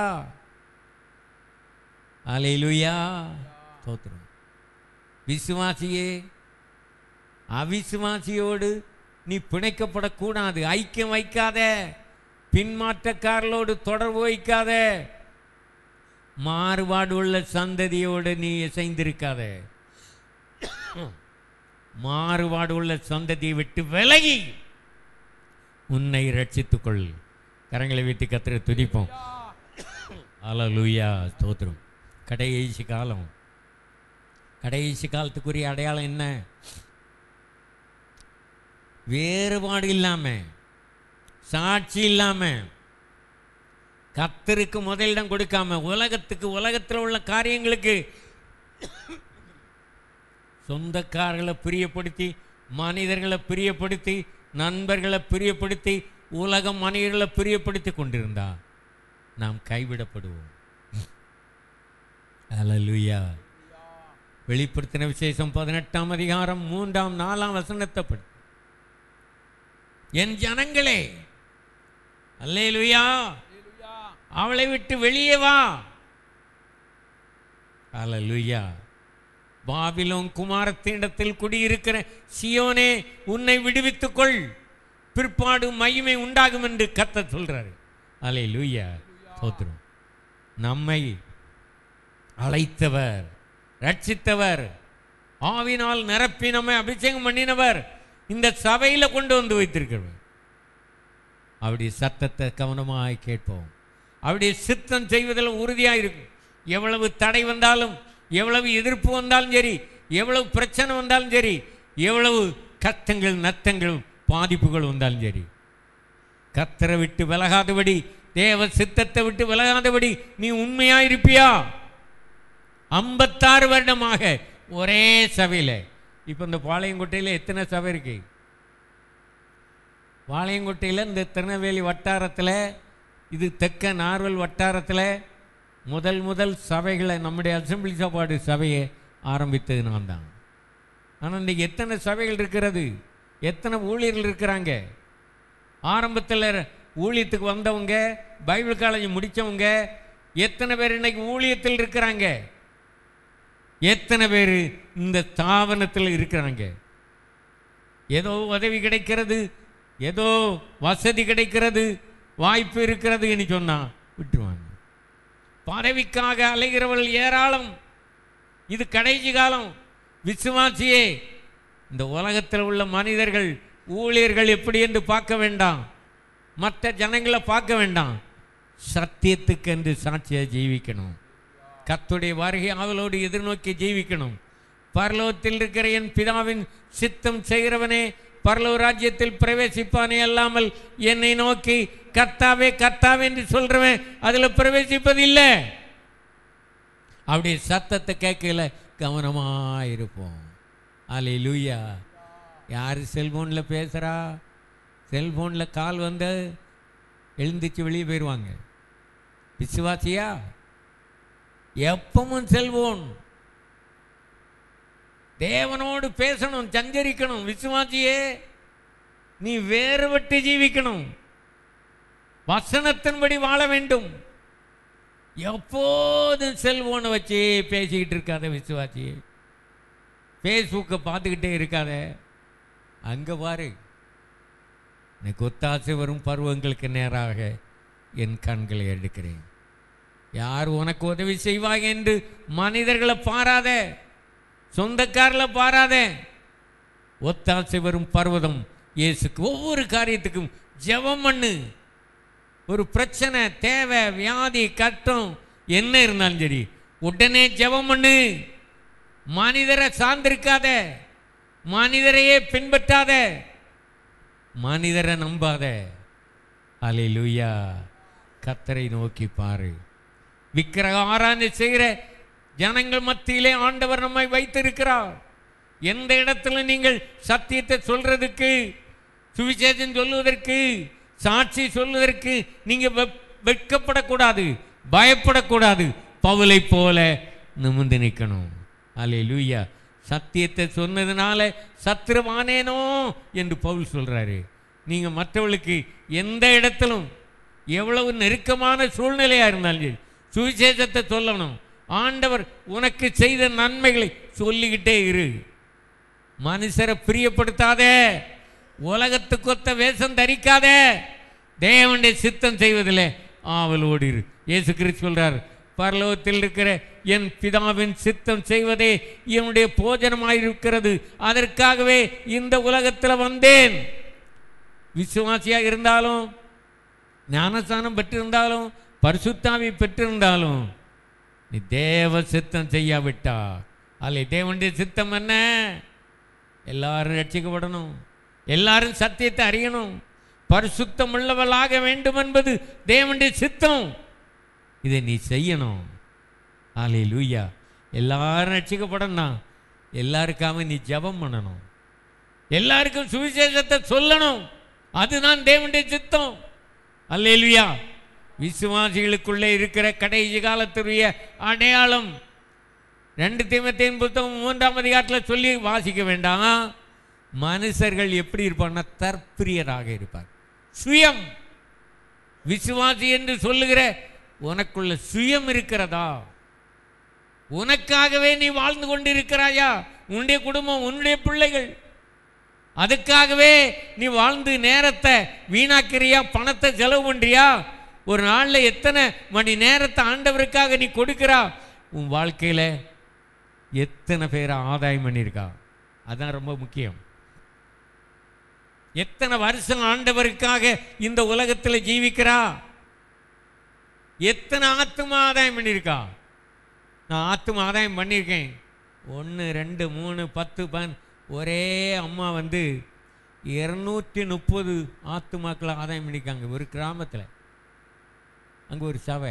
அலையிலுயா தோத்திரம் விசுவாசியே அவிசுவாசியோடு நீ பிணைக்கப்படக்கூடாது ஐக்கியம் வைக்காத பின்மாற்றக்காரர்களோடு தொடர்பு வைக்காத மாறுபாடு உள்ள சந்ததியோடு நீ இசைந்திருக்காத மாறுபாடு உள்ள சந்ததியை விட்டு விலகி உன்னை ரட்சித்துக்கொள் கரங்களை வைத்து கத்திர துதிப்போம் அலலூயா ஸ்தோத்திரம் கடைசி காலம் கடைசி காலத்துக்குரிய அடையாளம் என்ன வேறுபாடு இல்லாம சாட்சி இல்லாம கத்தருக்கு முதலிடம் கொடுக்காம உலகத்துக்கு உலகத்தில் உள்ள காரியங்களுக்கு சொந்தக்காரர்களை பிரியப்படுத்தி மனிதர்களை பிரியப்படுத்தி நண்பர்களை பிரியப்படுத்தி உலக மனிதர்களை பிரியப்படுத்தி கொண்டிருந்தா நாம் கைவிடப்படுவோம் அல்லேலூயா வெளிப்படுத்தின விசேஷம் பதினெட்டாம் அதிகாரம் மூன்றாம் நாலாம் வசனத்தை படி என் ஜனங்களே அல்லேலூயா அவளை விட்டு வெளியே வா அல்லேலூயா பாபிலோன் குமாரத்தினிடத்தில் குடியிருக்கிற சியோனே உன்னை விடுவித்துக்கொள் பிற்பாடு மகிமை உண்டாகும் என்று கத்த சொல்றாரு அலே லூயா சோத்திரம் நம்மை அழைத்தவர் ரட்சித்தவர் ஆவினால் நிரப்பி நம்மை அபிஷேகம் பண்ணினவர் இந்த சபையில் கொண்டு வந்து வைத்திருக்கிறவர் அவருடைய சத்தத்தை கவனமாய் கேட்போம் அவருடைய சித்தம் செய்வதில் உறுதியாக இருக்கும் எவ்வளவு தடை வந்தாலும் எவ்வளவு எதிர்ப்பு வந்தாலும் சரி எவ்வளவு பிரச்சனை வந்தாலும் சரி எவ்வளவு கஷ்டங்கள் நத்தங்கள் பாதிப்புகள் வந்தாலும் சரி கத்தரை விட்டு விலகாதபடி தேவ சித்தத்தை விட்டு விலகாதபடி நீ உண்மையா இருப்பியா ஐம்பத்தாறு வருடமாக ஒரே சபையில் இப்போ இந்த பாளையங்கோட்டையில் எத்தனை சபை இருக்கு பாளையங்கோட்டையில் இந்த திருநெல்வேலி வட்டாரத்தில் இது தெற்க நார்வல் வட்டாரத்தில் முதல் முதல் சபைகளை நம்முடைய அசம்பிளி சாப்பாடு சபையை ஆரம்பித்தது நான் தான் ஆனால் இன்றைக்கி எத்தனை சபைகள் இருக்கிறது எத்தனை ஊழியர்கள் இருக்கிறாங்க ஆரம்பத்தில் ஊழியத்துக்கு வந்தவங்க பைபிள் காலேஜ் முடித்தவங்க எத்தனை பேர் இன்னைக்கு ஊழியத்தில் இருக்கிறாங்க எத்தனை பேர் இந்த ஸ்தாபனத்தில் இருக்கிறாங்க ஏதோ உதவி கிடைக்கிறது ஏதோ வசதி கிடைக்கிறது வாய்ப்பு இருக்கிறதுன்னு சொன்னா விட்டுருவாங்க பதவிக்காக அலைகிறவர்கள் ஏராளம் இது கடைசி காலம் விசுவாசியே இந்த உலகத்தில் உள்ள மனிதர்கள் ஊழியர்கள் எப்படி என்று பார்க்க வேண்டாம் மற்ற ஜனங்களை பார்க்க வேண்டாம் சத்தியத்துக்கு என்று சாட்சியாக ஜீவிக்கணும் கத்துடைய வருகை அவளோடு எதிர்நோக்கி ஜீவிக்கணும் பரலோகத்தில் இருக்கிற என் பிதாவின் சித்தம் செய்கிறவனே பரலோக ராஜ்யத்தில் பிரவேசிப்பானே அல்லாமல் என்னை நோக்கி கர்த்தாவே கர்த்தாவே என்று சொல்றவன் அதில் பிரவேசிப்பது இல்லை அப்படியே சத்தத்தை கேட்கல கவனமாக இருப்போம் அலே லூயா யார் செல்ஃபோனில் பேசுகிறா செல்ஃபோனில் கால் வந்து எழுந்திரிச்சு வெளியே போயிடுவாங்க விசுவாசியா எப்பவும் செல்வோன் தேவனோடு பேசணும் சஞ்சரிக்கணும் விசுவாசியே நீ வேறுபட்டு ஜீவிக்கணும் வசனத்தின்படி வாழ வேண்டும் எப்போதும் செல்போனை வச்சு பேசிக்கிட்டு இருக்காத விசுவாசியே ஃபேஸ்புக்கை பார்த்துக்கிட்டே இருக்காத அங்கே பாரு எனக்கு ஒத்தாசை வரும் பருவங்களுக்கு நேராக என் கண்களை எடுக்கிறேன் யார் உனக்கு உதவி செய்வாங்க என்று மனிதர்களை பாராத சொந்தக்காரர்களை பாராத ஒத்தாசை வரும் பர்வதம் இயேசுக்கு ஒவ்வொரு காரியத்துக்கும் ஜெபம் பண்ணு ஒரு பிரச்சனை தேவை வியாதி கட்டம் என்ன இருந்தாலும் சரி உடனே ஜெபம் பண்ணு மனிதரை சார்ந்திருக்காத மனிதரையே பின்பற்றாத மனிதரை நம்பாத அலையிலுயா கத்தரை நோக்கி பாரு விக்கிரக ஆராய்ச்சி செய்கிற ஜனங்கள் மத்தியிலே ஆண்டவர் நம்மை வைத்திருக்கிறார் எந்த இடத்துல நீங்கள் சத்தியத்தை சொல்றதுக்கு சுவிசேஷம் சொல்லுவதற்கு சாட்சி சொல்லுவதற்கு நீங்க வெப்- வெட்கப்படக்கூடாது பயப்படக்கூடாது பவுலை போல நிமிர்ந்து நிற்கணும் அலே லூயா சத்தியத்தை சொன்னதுனால சத்துருவானேனோ என்று பவுல் சொல்றாரு நீங்க மற்றவர்களுக்கு எந்த இடத்திலும் எவ்வளவு நெருக்கமான சூழ்நிலையா இருந்தாலும் சரி சுவிசேஷத்தை சொல்லணும் ஆண்டவர் உனக்கு செய்த நன்மைகளை சொல்லிக்கிட்டே இரு மனுஷரை பிரியப்படுத்தாதே உலகத்துக்கு ஒத்த வேஷம் தரிக்காதே தேவனுடைய சித்தம் செய்வதில் ஆவலோடு இரு இயேசு கிறிஸ்து சொல்றார் பரலோகத்தில் இருக்கிற என் பிதாவின் சித்தம் செய்வதே என்னுடைய போஜனமாயிருக்கிறது அதற்காகவே இந்த உலகத்தில் வந்தேன் விசுவாசியாக இருந்தாலும் ஞானஸ்தானம் பெற்றிருந்தாலும் பரிசுத்தாவி பெற்றிருந்தாலும் நீ தேவ சித்தம் செய்யாவிட்டா அல்ல தேவனுடைய சித்தம் என்ன எல்லாரும் ரட்சிக்கப்படணும் எல்லாரும் சத்தியத்தை அறியணும் பரிசுத்தம் உள்ளவளாக வேண்டும் என்பது தேவனுடைய சித்தம் இதை நீ செய்யணும் ஆலே லூயா எல்லாரும் ரட்சிக்கப்படணும் எல்லாருக்காக நீ ஜெபம் பண்ணணும் எல்லாருக்கும் சுவிசேஷத்தை சொல்லணும் அதுதான் தேவனுடைய சித்தம் அல்லேலுயா விசுவாசிகளுக்குள்ளே இருக்கிற கடைசி காலத்துடைய அடையாளம் ரெண்டு தீமத்தையும் புத்தகம் மூன்றாம் அதிகாரத்தில் சொல்லி வாசிக்க வேண்டாம் மனுஷர்கள் எப்படி இருப்பாங்கன்னா தற்பிரியராக இருப்பார் சுயம் விசுவாசி என்று சொல்லுகிற உனக்குள்ள சுயம் இருக்கிறதா உனக்காகவே நீ வாழ்ந்து கொண்டிருக்கிறாயா உன்னுடைய குடும்பம் உன்னுடைய பிள்ளைகள் அதுக்காகவே நீ வாழ்ந்து நேரத்தை வீணாக்கிறியா பணத்தை செலவு பண்றியா ஒரு நாளில் எத்தனை மணி நேரத்தை ஆண்டவருக்காக நீ கொடுக்கிறா உன் வாழ்க்கையில் எத்தனை பேரை ஆதாயம் பண்ணியிருக்கா அதான் ரொம்ப முக்கியம் எத்தனை வருஷம் ஆண்டவருக்காக இந்த உலகத்தில் ஜீவிக்கிறா எத்தனை ஆத்தும ஆதாயம் பண்ணியிருக்கா நான் ஆத்தும ஆதாயம் பண்ணியிருக்கேன் ஒன்று ரெண்டு மூணு பத்து பன் ஒரே அம்மா வந்து இரநூத்தி முப்பது ஆத்துமாக்களை ஆதாயம் பண்ணியிருக்காங்க ஒரு கிராமத்தில் அங்கே ஒரு சபை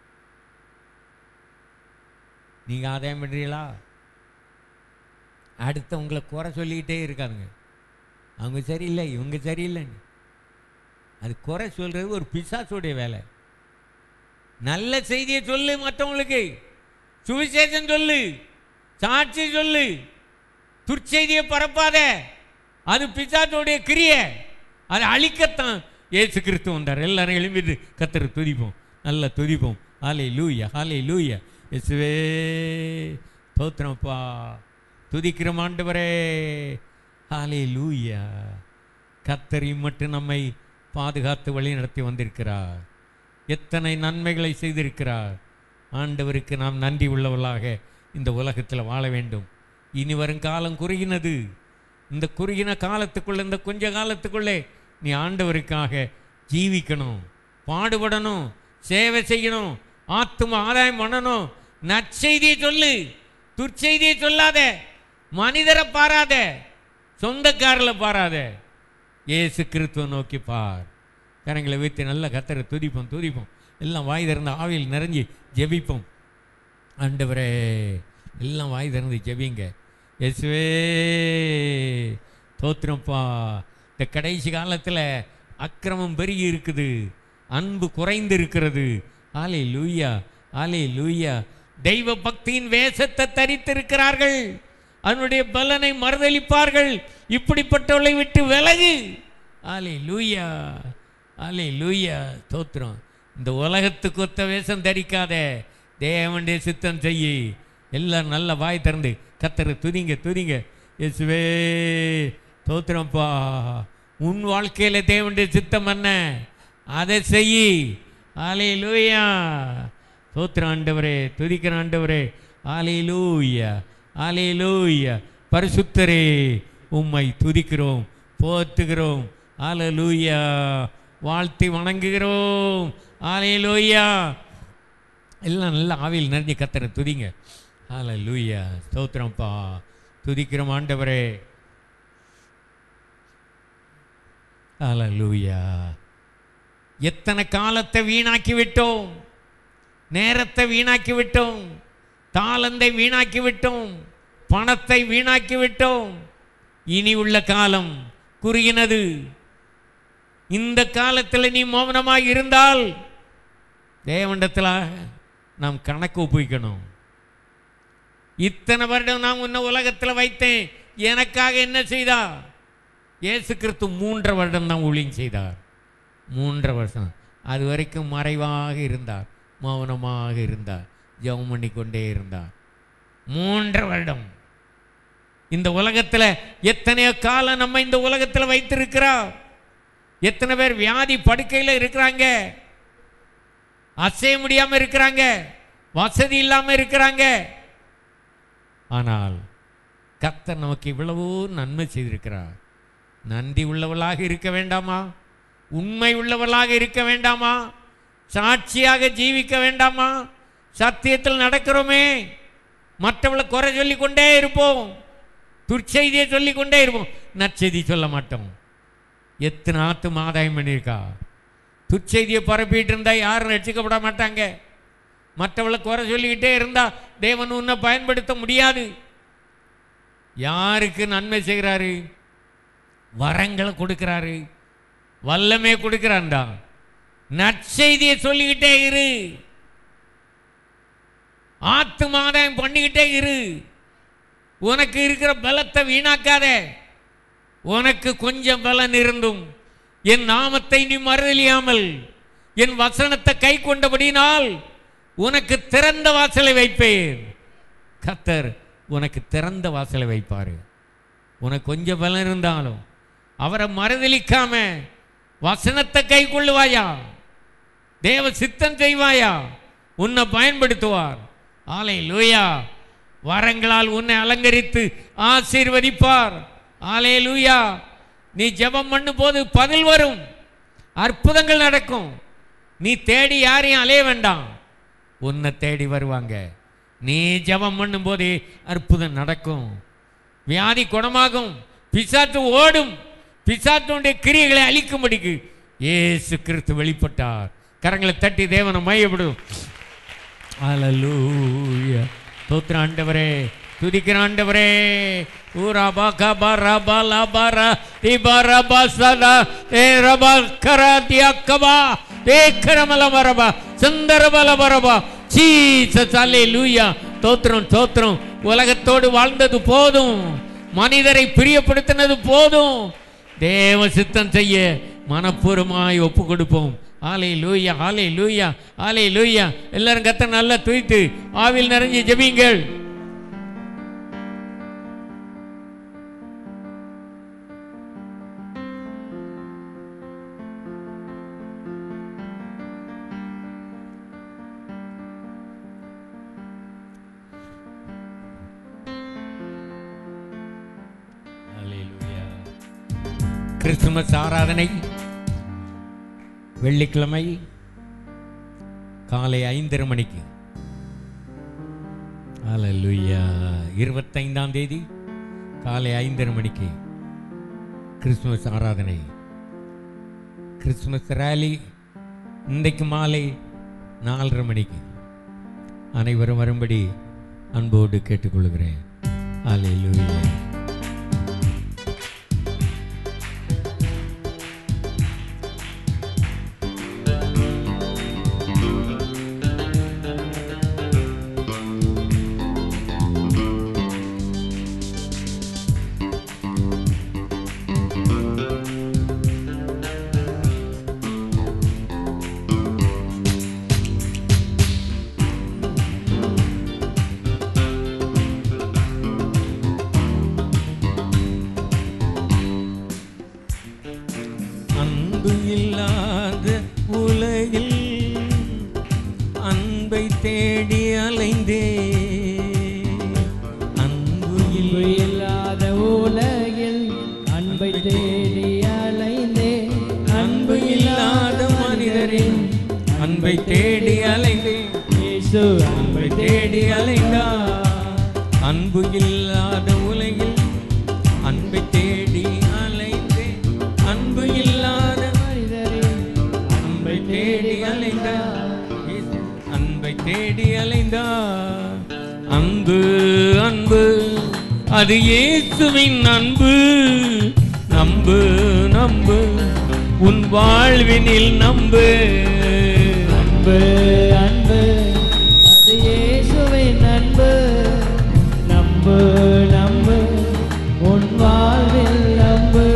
நீங்கள் ஆதாயம் பண்ணுறீங்களா அடுத்தவங்களை குறை சொல்லிக்கிட்டே இருக்காதுங்க அவங்க சரியில்லை இவங்க சரியில்லைன்னு அது குறை சொல்கிறது ஒரு பிசாசுடைய வேலை நல்ல செய்தியை சொல்லு மற்றவங்களுக்கு சுவிசேஷம் சொல்லு சாட்சி சொல்லு துர்ச்செய்தியை பரப்பாத அது பிசாசுடைய கிரியை அதை அழிக்கத்தான் ஏசு கிறிஸ்து வந்தார் எல்லாரும் எழும்பிட்டு கத்தரை துதிப்போம் நல்லா துதிப்போம் ஹாலே லூயா ஹாலே லூயா இயேசுவே தோத்திரம்ப்பா துதிக்கிற ஆண்டவரே ஹாலே லூயா கத்தரி மட்டும் நம்மை பாதுகாத்து வழி நடத்தி வந்திருக்கிறார் எத்தனை நன்மைகளை செய்திருக்கிறார் ஆண்டவருக்கு நாம் நன்றி உள்ளவர்களாக இந்த உலகத்தில் வாழ வேண்டும் இனி வரும் காலம் குறுகினது இந்த குறுகின காலத்துக்குள்ளே இந்த கொஞ்ச காலத்துக்குள்ளே நீ ஆண்டவருக்காக ஜீவிக்கணும் பாடுபடணும் சேவை செய்யணும் ஆத்தும ஆதாயம் பண்ணணும் நற்செய்தியை சொல்லு துர்ச்செய்தியை சொல்லாத மனிதரை பாராத சொந்தக்காரரை பாராத இயேசு கிறிஸ்துவ நோக்கி பார் கரங்களை வைத்து நல்ல கத்தரை துதிப்போம் துதிப்போம் எல்லாம் வாய் திறந்த ஆவியில் நிறைஞ்சி ஜெபிப்போம் ஆண்டவரே எல்லாம் வாய் திறந்து ஜெபிங்க இயேசுவே தோத்திரம்ப்பா இந்த கடைசி காலத்தில் அக்கிரமம் பெருகி இருக்குது அன்பு குறைந்து இருக்கிறது ஆலே லூயா ஆலே லூயா தெய்வ பக்தியின் வேஷத்தை தரித்திருக்கிறார்கள் அதனுடைய பலனை மறுதளிப்பார்கள் இப்படிப்பட்டவளை விட்டு விலகு ஆலே லூயா ஆலே லூயா தோத்திரம் இந்த உலகத்துக்கு ஒத்த வேஷம் தரிக்காத தேவனுடைய சித்தம் செய்யி எல்லாம் நல்ல வாய் திறந்து கத்தரை துதிங்க துதிங்க இயேசுவே தோத்திரம்ப்பா உன் வாழ்க்கையில தேவனுடைய சித்தம் என்ன அதை செய் ஆலே லூயா தோத்திரம் ஆண்டவரே துதிக்கிற ஆண்டவரே ஆலே லூயா ஆலே லூயா பரிசுத்தரே உம்மை துதிக்கிறோம் போத்துகிறோம் ஆலே லூயா வாழ்த்தி வணங்குகிறோம் ஆலே லூயா எல்லாம் நல்ல ஆவியில் நிறைஞ்சு கத்தரை துதிங்க ஆலே லூயா ஸ்தோத்திரம்ப்பா துதிக்கிறோம் ஆண்டவரே ஆலே லூயா எத்தனை காலத்தை வீணாக்கி விட்டோம் நேரத்தை வீணாக்கி விட்டோம் தாளந்தை வீணாக்கி விட்டோம் பணத்தை வீணாக்கி விட்டோம் இனி உள்ள காலம் குறுகினது இந்த காலத்தில் நீ மௌனமாக இருந்தால் தேவண்டத்தில் நாம் கணக்கு ஒப்புவிக்கணும் இத்தனை வருடம் நான் உன்னை உலகத்தில் வைத்தேன் எனக்காக என்ன செய்தார் இயேசு கிறிஸ்து மூன்றரை வருடம் தான் ஊழியம் செய்தார் மூன்றரை வருஷம் அது வரைக்கும் மறைவாக இருந்தார் மௌனமாக இருந்தார் ஜெபம் பண்ணி கொண்டே இருந்தார் மூன்றரை வருடம் இந்த உலகத்தில் எத்தனையோ காலம் நம்ம இந்த உலகத்தில் வைத்திருக்கிறோம் எத்தனை பேர் வியாதி படுக்கையில் இருக்கிறாங்க அசைய முடியாம இருக்கிறாங்க வசதி இல்லாம இருக்கிறாங்க ஆனால் கர்த்தர் நமக்கு இவ்வளவோ நன்மை செய்திருக்கிறார் நன்றி உள்ளவளாக இருக்க வேண்டாமா உண்மை உள்ளவளாக இருக்க வேண்டாமா சாட்சியாக ஜீவிக்க வேண்டாமா சத்தியத்தில் நடக்கிறோமே மற்றவளை குறை சொல்லி கொண்டே இருப்போம் துர்ச்செய்தியை சொல்லி கொண்டே இருப்போம் நற்செய்தி சொல்ல மாட்டோம் எத்தனை ஆத்து ஆதாயம் பண்ணியிருக்கா துர்ச்செய்தியை பரப்பிட்டு இருந்தா யாரும் ரட்சிக்கப்பட மாட்டாங்க மற்றவளை குறை சொல்லிக்கிட்டே இருந்தா தேவன் உன்னை பயன்படுத்த முடியாது யாருக்கு நன்மை செய்கிறாரு வரங்களை கொடுக்கிறாரு வல்லமே கொடுக்கிறான்டா நற்செய்தியை சொல்லிக்கிட்டே இரு ஆத்து ஆதாயம் பண்ணிக்கிட்டே இரு உனக்கு இருக்கிற பலத்தை வீணாக்காத உனக்கு கொஞ்சம் பலன் இருந்தும் என் நாமத்தை நீ மறுதலியாமல் என் வசனத்தை கை கொண்டபடினால் உனக்கு திறந்த வாசலை வைப்பேன் கத்தர் உனக்கு திறந்த வாசலை வைப்பாரு உனக்கு கொஞ்சம் பலன் இருந்தாலும் அவரை மறுதலிக்காம வசனத்தை கை கொள்ளுவாயா தேவ சித்தம் செய்வாயா உன்னை பயன்படுத்துவார் ஆலை லூயா வரங்களால் உன்னை அலங்கரித்து ஆசீர்வதிப்பார் ஆலே லூயா நீ ஜெபம் பண்ணும் போது பதில் வரும் அற்புதங்கள் நடக்கும் நீ தேடி யாரையும் அலைய வேண்டாம் உன்னை தேடி வருவாங்க நீ ஜெபம் பண்ணும் போதே அற்புதம் நடக்கும் வியாதி குணமாகும் பிசாத்து ஓடும் பிசாத்துடைய கிரியைகளை அழிக்கும்படிக்கு இயேசு கிறிஸ்து வெளிப்பட்டார் கரங்களை தட்டி தேவனை மையப்படும் அலலூயா தோத்திர ஆண்டவரே துதிக்கிற ஆண்டவரே ஊரா பாக்கா பாரா பாலா பாரா தி பாரா பாசதா ஏ ரபா கரா தி அக்கபா ஏ கரமல மரபா சுந்தர பல மரபா ஜீசஸ் அல்லேலூயா தோத்திரம் தோத்திரம் உலகத்தோடு வாழ்ந்தது போதும் மனிதரை பிரியப்படுத்தினது போதும் தேவ சித்தம் செய்ய மனப்பூர்வமாய் ஒப்பு கொடுப்போம் ஆலை லூயா ஆலை லூயா ஆலை லூயா எல்லாரும் கத்த நல்லா துய்த்து ஆவில் நிறைஞ்சு ஜெபிங்கள் Hallelujah. கிறிஸ்துமஸ் ஆராதனை வெள்ளிக்கிழமை காலை ஐந்தரை மணிக்கு அல்லேலூயா இருபத்தைந்தாம் தேதி காலை ஐந்தரை மணிக்கு கிறிஸ்துமஸ் ஆராதனை கிறிஸ்துமஸ் ரேலி இன்றைக்கு மாலை நாலரை மணிக்கு அனைவரும் வரும்படி அன்போடு கேட்டுக்கொள்கிறேன் அல்லேலூயா அன்பு இல்லாத உலகில் அன்பை தேடி அலைந்தே அன்பு அன்பு இல்லை இல்லாத உலகில் அன்பை தேடி அலைந்தே அன்பு இல்லாத மனிதரின் அன்பை தேடி அலைந்தேன் இயேசு அன்பை தேடி அலைந்தார் அன்பு இல்லாத உலகில் அன்பை தேடி அலைந்தேன் அன்பு இல்லாத மனிதரின் அன்பை தேடி அலைந்தார் இயேசு அன்பை தேடி அலைந்தார் அன்பு அன்பு அது இயேசுவின் அன்பு நம்பு நம்பு உன் வாழ்வினில் நம்பு அன்பு அன்பு அது இயேசுவின் அன்பு நம்பு நம்பு உன் வாழ்வில் நம்பு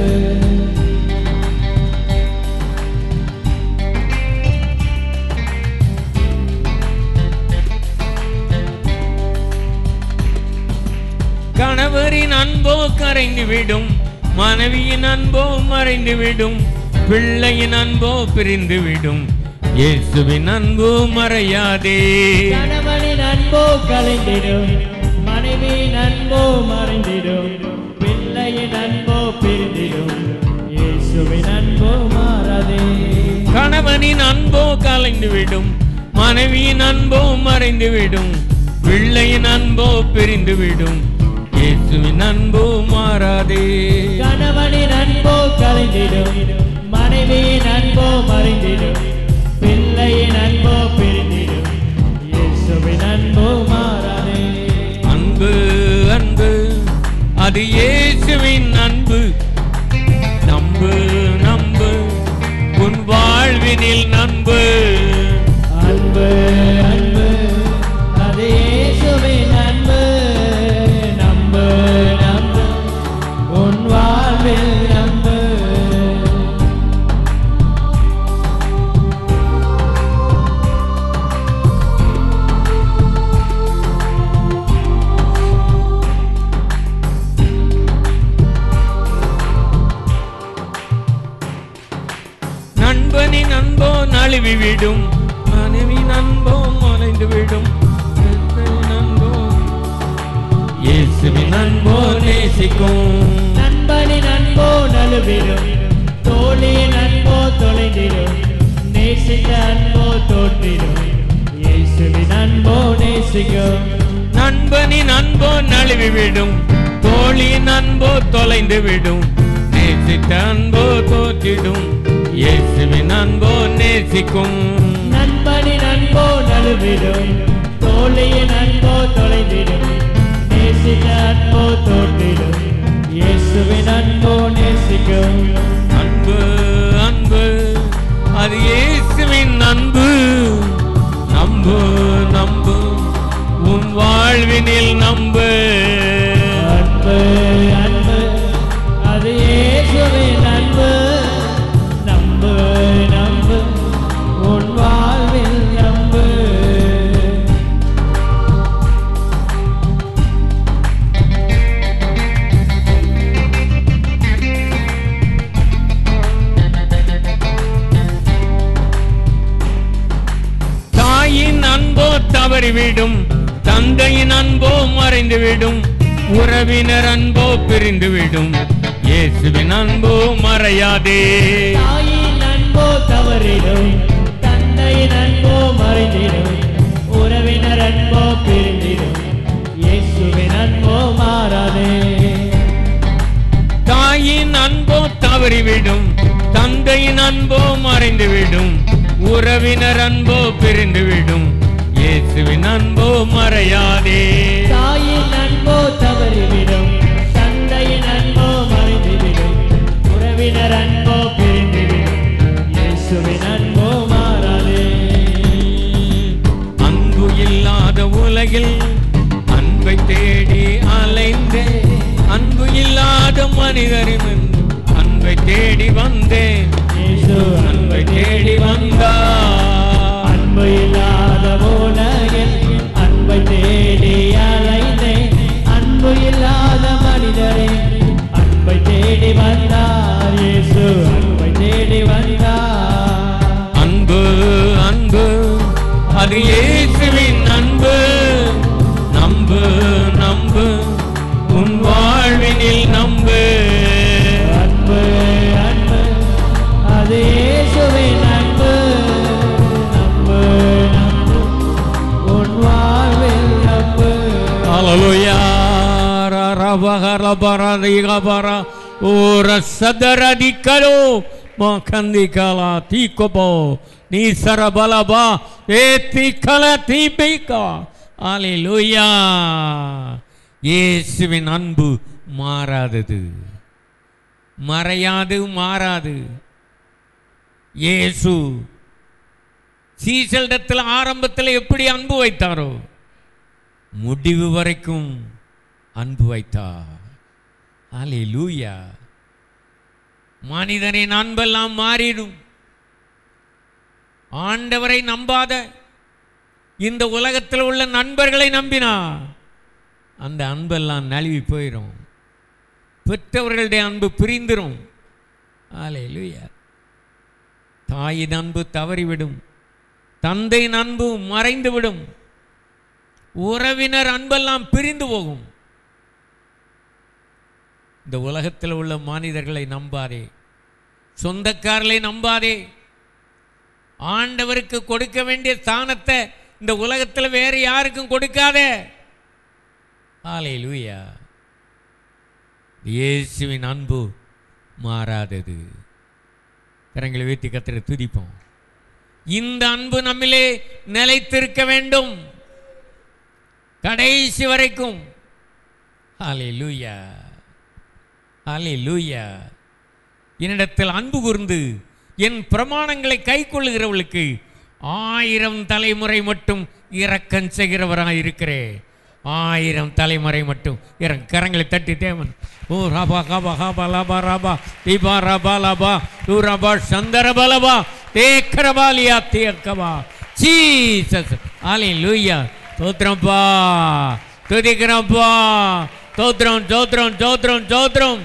கணவரின் அன்போ கரைந்து விடும் மனைவியின் அன்போ மறைந்து விடும் பிள்ளையின் அன்போ பிரிந்து விடும் இயேசுவின் அன்பு மறையாதே கணவனின் அன்போ கலைந்திடும் மனைவியின் அன்போ மறைந்திடும் பிள்ளையின் அன்போ பிரிந்திடும் இயேசுவின் அன்போ மாறாதே கணவனின் அன்போ கலைந்து விடும் மனைவியின் அன்போ மறைந்து விடும் பிள்ளையின் அன்போ பிரிந்து விடும் இயேசுவின் அன்போ மாறாதே கணவனின் அன்போ கலைந்திடும் மனைவியின் அன்போ மறைந்திடும் பிள்ளையின் அன்போ பிரிந்திடும் இயேசுவின் அன்போ மாறாதே அன்பு அன்பு அது இயேசுவின் அன்பு நம்பு நம்பு உன் வாழ்வினில் நம்பு அன்பு அன்பு அது இயேசுவின் அன்பு நம்பு நம்பு உன் வாழ்வில் நம்பு நண்பனின் அன்போ நழுவி விடும் மனைவி அன்போ மறைந்து விடும் பிள்ளையின் அன்போ இயேசுவின் அன்போ நேசிக்கும் நண்பனின் அன்போ நழுவிடும் தோழியின் அன்போ தொலைந்திடும் நேசித்த அன்போ தோற்றிடும் இயேசுவின் அன்போ நேசிக்கும் நண்பனின் அன்போ நழுவி விடும் தோழியின் அன்போ தொலைந்து விடும் நேசித்த அன்போ தோற்றிடும் இயேசுவின் அன்போ நேசிக்கும் நண்பனின் அன்போ நழுவிடும் தோழியின் அன்போ தொலைந்திடும் நேசித்த அன்போ தோற்றிடும் இயேசுவின் அன்போ நேசிக்கும் அன்பு அன்பு அது இயேசுவின் அன்பு நம்பு நம்பு உன் வாழ்வினில் நம்பு அன்பு அன்பு அது இயேசுவின் அன்பு நம்பு நம்பு உன் வாழ்வில் நம்பு தாயின் அன்போ தவறிவிடும் தந்தையின் அன்போ மறைந்துவிடும் உறவினர் அன்போ பிரிந்துவிடும் இயேசுவின் அன்போ மறையாதே தாயின் அன்போ தவறிடும் தந்தையின் அன்போ மறைந்திடும் உறவினர் அன்போ பிரிந்திடும் இயேசுவின் அன்போ மாறாதே தாயின் அன்போ தவறிவிடும் தந்தையின் அன்போ மறைந்துவிடும் உறவினர் அன்போ பிரிந்துவிடும் இயேசுவின் அன்போ மறையாதே தாயின் அன்போ தவறிவிடும் தந்தையின் அன்போ மறைந்துவிடும் உறவினர் அன்போ பிரிந்துவிடும் இயேசுவின் அன்போ மாறாதே அன்பு இல்லாத உலகில் அன்பை தேடி அலைந்தே அன்பு இல்லாத மனிதரின் அன்பை தேடி வந்தேன் இயேசு அன்பை தேடி வந்தார் அன்பு இல்லாத உலகில் அன்பை தேடி அலைந்தேன் அன்பு இல்லாத ரபகரபர திகபர ஓர சதரதிக்கலோ மகந்திகலா தீக்கபோ நீ சரபலபா ஏ தீக்கல தீபிகா அல்லேலூயா இயேசுவின் அன்பு மாறாதது மறையாது மாறாது இயேசு சீசலிடத்தில் ஆரம்பத்தில் எப்படி அன்பு வைத்தாரோ முடிவு வரைக்கும் அன்பு வைத்தார் ஆலே லூயா மனிதனின் அன்பெல்லாம் மாறிடும் ஆண்டவரை நம்பாத இந்த உலகத்தில் உள்ள நண்பர்களை நம்பினா அந்த அன்பெல்லாம் நழுவி போயிடும் பெற்றவர்களுடைய அன்பு பிரிந்துரும் ஆலே லூயா தாயின் அன்பு தவறிவிடும் தந்தையின் அன்பு மறைந்துவிடும் உறவினர் அன்பெல்லாம் பிரிந்து போகும் இந்த உலகத்தில் உள்ள மனிதர்களை நம்பாதே சொந்தக்காரர்களை நம்பாதே ஆண்டவருக்கு கொடுக்க வேண்டிய ஸ்தானத்தை இந்த உலகத்தில் வேற யாருக்கும் கொடுக்காதே ஆலை லூயா இயேசுவின் அன்பு மாறாதது கரங்களை வீட்டி கத்திர துதிப்போம் இந்த அன்பு நம்மிலே நிலைத்திருக்க வேண்டும் கடைசி வரைக்கும் ஹாலே லூயா ஹாலே லூயா என்னிடத்தில் அன்பு கூர்ந்து என் பிரமாணங்களை கை கொள்ளுகிறவளுக்கு ஆயிரம் தலைமுறை மட்டும் இரக்கம் செய்கிறவராக இருக்கிறேன் ஆயிரம் தலைமுறை மட்டும் இறங்க கரங்களை தட்டி தேவன் ஓ ராபா காபா காபா லாபா ராபா தீபா ரபா லாபா தூ ரபா சந்தர பலபா தேக்கரபாலியா தேக்கபா ஜீசஸ் ஆலே லூயா தோத்திரம்ப்பா துதிக்கிறோம்ப்பா தோத்திரம் தோத்திரம் தோத்திரம் தோத்திரம்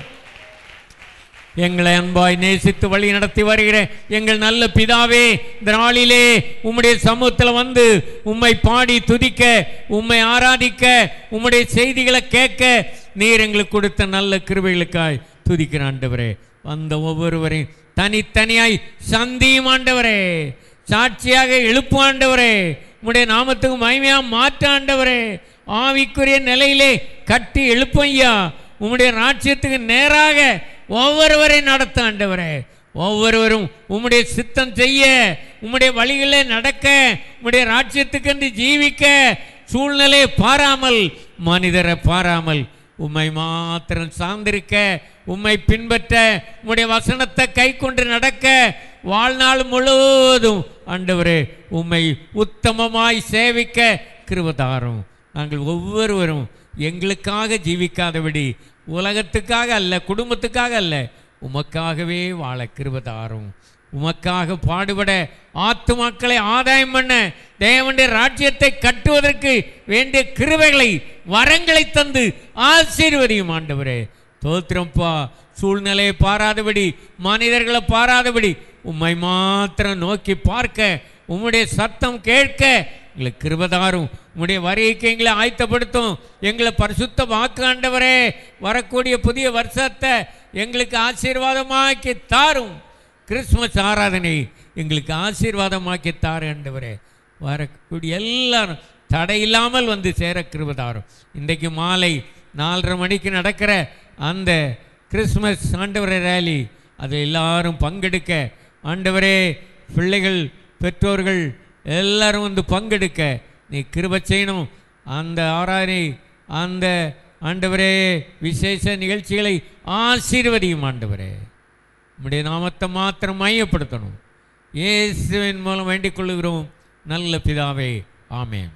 எங்களை அன்பாய் நேசித்து வழி நடத்தி வருகிற எங்கள் நல்ல பிதாவே இந்த நாளிலே உம்முடைய சமூகத்தில் வந்து உம்மை பாடி துதிக்க உம்மை ஆராதிக்க உம்முடைய செய்திகளை கேட்க நீர் எங்களுக்கு கொடுத்த நல்ல கிருபைகளுக்காய் துதிக்கிற ஆண்டவரே வந்த ஒவ்வொருவரையும் தனித்தனியாய் சந்தியும் ஆண்டவரே சாட்சியாக எழுப்பு ஆண்டவரே உம்முடைய நாமத்துக்கு மகிமையா மாற்ற ஆண்டவரே ஆவிக்குரிய நிலையிலே கட்டி எழுப்பையா உம்முடைய ராஜ்யத்துக்கு நேராக ஒவ்வொருவரை நடத்த ஆண்டவரே ஒவ்வொருவரும் உம்முடைய சித்தம் செய்ய உம்முடைய வழிகளே நடக்க உம்முடைய ராஜ்யத்துக்கென்று ஜீவிக்க சூழ்நிலையை பாராமல் மனிதரை பாராமல் உம்மை மாத்திரம் சார்ந்திருக்க உம்மை பின்பற்ற உம்முடைய வசனத்தை கை கொண்டு நடக்க வாழ்நாள் முழுவதும் ஆண்டவரே உம்மை உத்தமமாய் சேவிக்க கிருபதாரும் நாங்கள் ஒவ்வொருவரும் எங்களுக்காக ஜீவிக்காதபடி உலகத்துக்காக அல்ல குடும்பத்துக்காக அல்ல உமக்காகவே வாழ கிருபதாரும் உமக்காக பாடுபட ஆத்துமாக்களை ஆதாயம் பண்ண தேவனுடைய ராஜ்யத்தை கட்டுவதற்கு வேண்டிய கிருபைகளை வரங்களை தந்து ஆசீர்வதியும் ஆண்டவரே தோத்திரம்ப்பா சூழ்நிலையை பாராதபடி மனிதர்களை பாராதபடி உம்மை மாத்திரம் நோக்கி பார்க்க உம்முடைய சத்தம் கேட்க எங்களுக்கு கிருபதாரும் உம்முடைய வரிக்கு எங்களை ஆயத்தப்படுத்தும் எங்களை பரிசுத்த வாக்கு ஆண்டவரே வரக்கூடிய புதிய வருஷத்தை எங்களுக்கு ஆசீர்வாதமாக்கி தாரும் கிறிஸ்மஸ் ஆராதனை எங்களுக்கு ஆசீர்வாதமாக்கி தாரு ஆண்டவரே வரக்கூடிய எல்லாரும் தடையில்லாமல் வந்து சேர கிருபதாரும் இன்றைக்கு மாலை நாலரை மணிக்கு நடக்கிற அந்த கிறிஸ்மஸ் ஆண்டவரை ரேலி அதை எல்லாரும் பங்கெடுக்க ஆண்டவரே பிள்ளைகள் பெற்றோர்கள் எல்லாரும் வந்து பங்கெடுக்க நீ கிருப செய்யணும் அந்த ஆராதனை அந்த ஆண்டவரே விசேஷ நிகழ்ச்சிகளை ஆசீர்வதியும் ஆண்டவரே உம்முடைய நாமத்தை மாத்திரம் மையப்படுத்தணும் இயேசுவின் மூலம் வேண்டிக் கொள்ளுகிறோம் நல்ல பிதாவே ஆமென்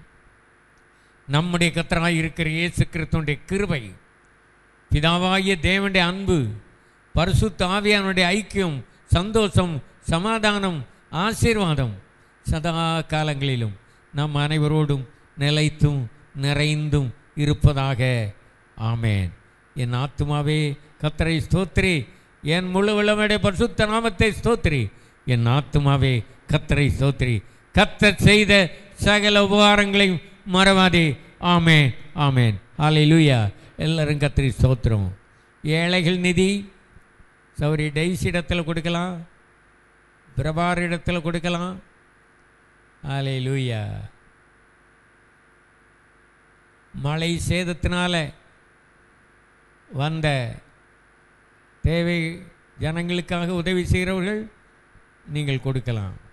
நம்முடைய கத்தராய் இருக்கிற இயேசு கிறிஸ்துடைய கிருபை பிதாவாகிய தேவனுடைய அன்பு பரிசுத்த ஆவியானுடைய ஐக்கியம் சந்தோஷம் சமாதானம் ஆசீர்வாதம் சதா காலங்களிலும் நம் அனைவரோடும் நிலைத்தும் நிறைந்தும் இருப்பதாக ஆமேன் என் ஆத்துமாவே கத்தரை ஸ்தோத்திரி என் முழு விளமுடைய பரிசுத்த நாமத்தை ஸ்தோத்திரி என் ஆத்துமாவே கத்தரை ஸ்தோத்திரி கத்தர் செய்த சகல உபகாரங்களையும் மறவாதே ஆமேன் ஆமேன் ஆலை லூயா எல்லாரும் கத்திரி ஸ்தோத்திரம் ஏழைகள் நிதி சௌரி டைஸ் இடத்துல கொடுக்கலாம் பிரபார் இடத்துல கொடுக்கலாம் ஆலை லூயா மழை சேதத்தினால வந்த தேவை ஜனங்களுக்காக உதவி செய்கிறவர்கள் நீங்கள் கொடுக்கலாம்